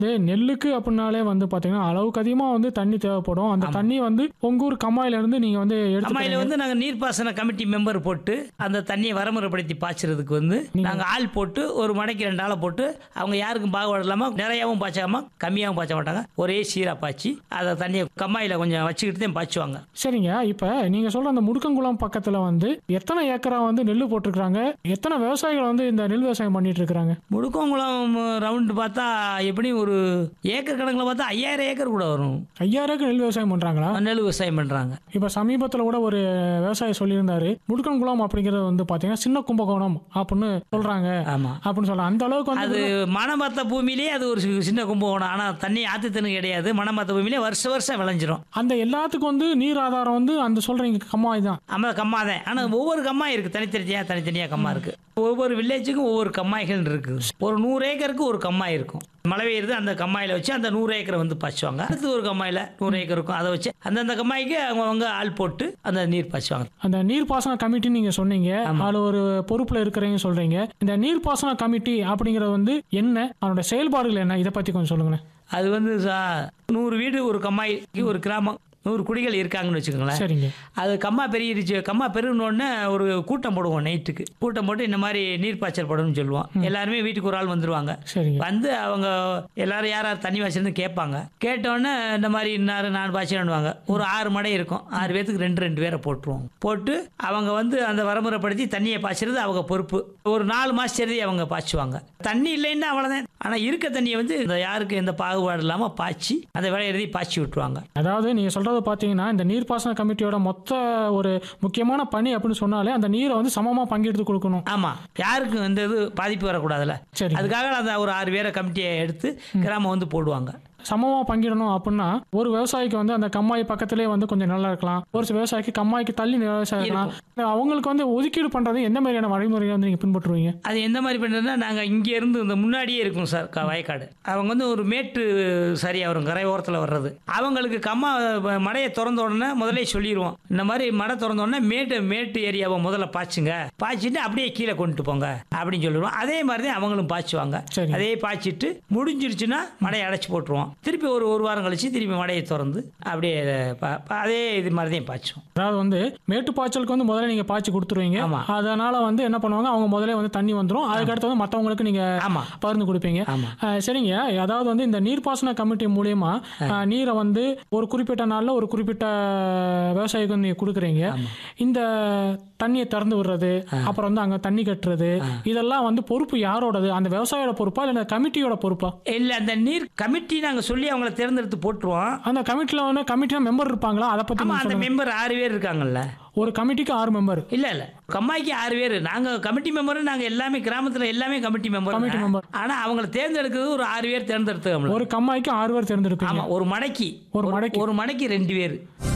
இது நெல்லுக்கு அப்படின்னாலே வந்து பாத்தீங்கன்னா அளவுக்கு அதிகமா வந்து தண்ணி தேவைப்படும் அந்த தண்ணி வந்து உங்க ஊர் கம்மாயில இருந்து நீங்க வந்து அம்மாயில எடுத்து வந்து நாங்கள் நீர்ப்பாசன கமிட்டி மெம்பர் போட்டு அந்த தண்ணியை வரமுறைப்படுத்தி பாய்ச்சறதுக்கு வந்து நாங்கள் ஆள் போட்டு ஒரு மடைக்கு ரெண்டு ஆளை போட்டு அவங்க யாருக்கும் பாகுபாடு இல்லாமல் நிறையாவும் பாய்ச்சாம கம்மியாகவும் பாய்ச்ச மாட்டாங்க ஒரே சீராக பாய்ச்சி அதை தண்ணியை கம்மாயில் கொஞ்சம் வச்சுக்கிட்டு தான் பாய்ச்சுவாங்க சரிங்க இப்ப நீங்க சொல்ற அந்த முடுக்கங்குளம் பக்கத்துல வந்து எத்தனை ஏக்கரா வந்து நெல் போட்டிருக்காங்க எத்தனை விவசாயிகள் வந்து இந்த நெல் விவசாயம் பண்ணிட்டு இருக்காங்க முடுக்கங்குளம் ரவுண்டு பார்த்தா எப்படியும் ஒரு ஏக்கர் கணக்கில் பார்த்தா ஐயாயிரம் ஏக்கர் கூட வரும் ஐயாயிரம் ஏக்கர் நெல் விவசாயம் பண்றாங்களா நெல் விவசாயம் பண்ணுறாங்க இப்ப சமீபத்துல கூட ஒரு விவசாயி சொல்லியிருந்தாரு முடுக்கங்குளம் அப்படிங்கிறது வந்து பாத்தீங்கன்னா சின்ன கும்பகோணம் அப்படின்னு சொல்றாங்க ஆமாம் அப்படின்னு சொல்லலாம் அந்த அளவுக்கு வந்து அது மணம் பார்த்த பூமியிலேயே அது ஒரு சி- சின்ன கும்பகோணம் ஆனால் தண்ணி ஆற்று தண்ணி கிடையாது மணம் பார்த்த பூமியிலே வருஷம் வருஷம் விளைஞ்சிரும் அந்த எல்லாத்துக்கும் வந்து நீர் ஆதாரம் வந்து அந்த சொல்றீங்க கம்மாய் தான் ஆமாம் கம்மா தான் ஆனால் ஒவ்வொரு கம்மாய் இருக்குது தனித்தனியாக தனித்தனியாக கம்மா இருக்குது ஒவ்வொரு வில்லேஜுக்கும் ஒவ்வொரு கம்மாய்கள் இருக்குது ஒரு நூறு ஏக்கருக்கு ஒரு கம்மாய் இருக்கும் மழை பெய்யுறது அந்த கம்மாயில் வச்சு அந்த நூறு ஏக்கரை வந்து பாய்ச்சுவாங்க அடுத்து ஒரு கம்மாயில் நூறு ஏக்கர் இருக்கும் அதை வச்சு அந்தந்த கம்மாய்க்கு அவங்கவங்க ஆள் போட்டு அந்த நீர் பாய்ச்சுவாங்க அந்த நீர்ப்பாசன கமிட்டி நீங்க சொன்னீங்க அதுல ஒரு பொறுப்புல இருக்கிறீங்க சொல்றீங்க இந்த நீர்ப்பாசன கமிட்டி அப்படிங்கறது வந்து என்ன அதோட செயல்பாடுகள் என்ன இதை பத்தி கொஞ்சம் சொல்லுங்களேன் அது வந்து சா- நூறு வீடு ஒரு கம்மாய்க்கு ஒரு கிராமம் நூறு குடிகள் இருக்காங்கன்னு வச்சுக்கோங்களேன் சரிங்க அது கம்மா பெருகிடுச்சு கம்மா பெருகினோடனே ஒரு கூட்டம் போடுவோம் நைட்டுக்கு கூட்டம் போட்டு இந்த மாதிரி நீர் பாய்ச்சல் படணும்னு சொல்லுவோம் எல்லாருமே வீட்டுக்கு ஒரு ஆள் வந்துருவாங்க சரிங்க வந்து அவங்க எல்லாரும் யார் யார் தண்ணி வச்சிருந்து கேட்பாங்க கேட்டோடனே இந்த மாதிரி இன்னாரு நான் பாய்ச்சணுவாங்க ஒரு ஆறு மடை இருக்கும் ஆறு பேத்துக்கு ரெண்டு ரெண்டு பேரை போட்டுருவோம் போட்டு அவங்க வந்து அந்த வரமுறைப்படுத்தி தண்ணியை பாய்ச்சறது அவங்க பொறுப்பு ஒரு நாலு மாசம் சரி அவங்க பாய்ச்சுவாங்க தண்ணி இல்லைன்னா அவ்வளோதான் ஆனால் இருக்க தண்ணியை வந்து இந்த யாருக்கு எந்த பாகுபாடு இல்லாமல் பாய்ச்சி அந்த வேலை எழுதி பாய்ச்சி விட்டுருவாங்க அதாவது நீங்க சொல்றது பாத்தீங்கன்னா இந்த நீர்ப்பாசன கமிட்டியோட மொத்த ஒரு முக்கியமான பணி அப்படின்னு சொன்னாலே அந்த நீரை வந்து சமமா பங்கெடுத்து கொடுக்கணும் ஆமா யாருக்கும் எந்த இது பாதிப்பு வரக்கூடாதுல்ல சரி அதுக்காக அந்த ஒரு ஆறு பேரை கமிட்டியை எடுத்து கிராமம் வந்து போடுவாங்க சமமா பங்கிடணும் அப்படின்னா ஒரு விவசாயிக்கு வந்து அந்த கம்மாய் பக்கத்திலே வந்து கொஞ்சம் நல்லா இருக்கலாம் ஒரு சில விவசாயிக்கு கம்மாய்க்கு தள்ளி விவசாயம் இருக்கலாம் அவங்களுக்கு வந்து ஒதுக்கீடு பண்றது எந்த மாதிரியான வழிமுறையை வந்து நீங்க பின்பற்றுவீங்க அது எந்த மாதிரி பண்ணுறதுன்னா நாங்கள் இங்கே இருந்து இந்த முன்னாடியே இருக்கும் சார் க- வயக்காடு அவங்க வந்து ஒரு மேட்டு சரியாக வரும் கரை ஓரத்தில் வர்றது அவங்களுக்கு கம்மா வ- மடையை திறந்த உடனே முதல்ல சொல்லிடுவோம் இந்த மாதிரி மடை திறந்த உடனே மேட்டு மேட்டு ஏரியாவை முதல்ல பாய்ச்சுங்க பாய்ச்சிட்டு அப்படியே கீழே கொண்டுட்டு போங்க அப்படின்னு சொல்லிடுவோம் அதே மாதிரி தான் அவங்களும் பாய்ச்சுவாங்க சரி. அதே பாய்ச்சிட்டு முடிஞ்சிருச்சுன்னா மடையை அடைச்சி போட்டுருவோம் திருப்பி ஒரு ஒரு வாரம் கழிச்சு திருப்பி மடையை திறந்து அப்படியே பா- பா- அதே இது மாதிரி தான் பாய்ச்சுவோம் அதாவது வந்து மேட்டு பாய்ச்சலுக்கு வந்து முதல்ல நீங்க பாய்ச்சி கொடுத்துருவீங்க ஆமா. அதனால வந்து என்ன பண்ணுவாங்க அவங்க முதல்ல வந்து தண்ணி வந்துடும் அதுக்கடுத்து வந்து மற்றவங்களுக்கு நீங்க ஆமாம் பகிர்ந்து கொடுப்பீங்க ஆமாம் அஹ் சரிங்க அதாவது வந்து இந்த நீர்ப்பாசன கமிட்டி மூலியமா அஹ், நீரை வந்து ஒரு குறிப்பிட்ட நாள்ல ஒரு குறிப்பிட்ட விவசாயிக்கு வந்து நீங்க கொடுக்குறீங்க இந்த தண்ணியை திறந்து விடுறது அப்புறம் வந்து அங்க தண்ணி கட்டுறது இதெல்லாம் வந்து பொறுப்பு யாரோடது அந்த விவசாயியோட பொறுப்பா இல்ல கமிட்டியோட பொறுப்பா இல்லை அந்த நீர் கமிட்டி நாங்கள் சொல்லி அவங்கள தேர்ந்தெடுத்து போட்டுருவோம் அந்த கமிட்டில வந்து கமிட்டில மெம்பர் இருப்பாங்களா அதை பத்தி ஆமா கொஞ்சம் அந்த சொல்லுங்க. மெம்பர் ஆறு பேர் இருக்காங்கல்ல ஒரு கமிட்டிக்கு ஆறு மெம்பர் இல்ல இல்ல கம்மாய்க்கு ஆறு பேர் நாங்க கமிட்டி மெம்பர் நாங்க எல்லாமே கிராமத்துல எல்லாமே கமிட்டி மெம்பர் கமிட்டி மெம்பர். ஆனா அவங்கள தேர்ந்தெடுக்கிறது ஒரு ஆறு பேர் தேர்ந்தெடுத்துக்கோங்க ஒரு கம்மாய்க்கு ஆறு பேர் தேர்ந்தெடுப்பீங்க ஆமா ஒரு மடக்கி ஒரு மடக்கி. ஒரு மடக்கி ரெண்டு பேர்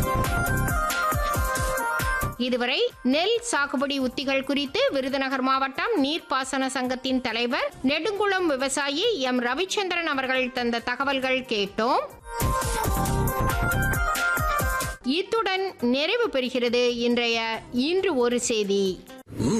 இதுவரை நெல் சாகுபடி உத்திகள் குறித்து விருதுநகர் மாவட்டம் நீர்ப்பாசன சங்கத்தின் தலைவர் நெடுங்குளம் விவசாயி எம் ரவிச்சந்திரன் அவர்கள் தந்த தகவல்கள் கேட்டோம் இத்துடன் நிறைவு பெறுகிறது இன்றைய இன்று ஒரு செய்தி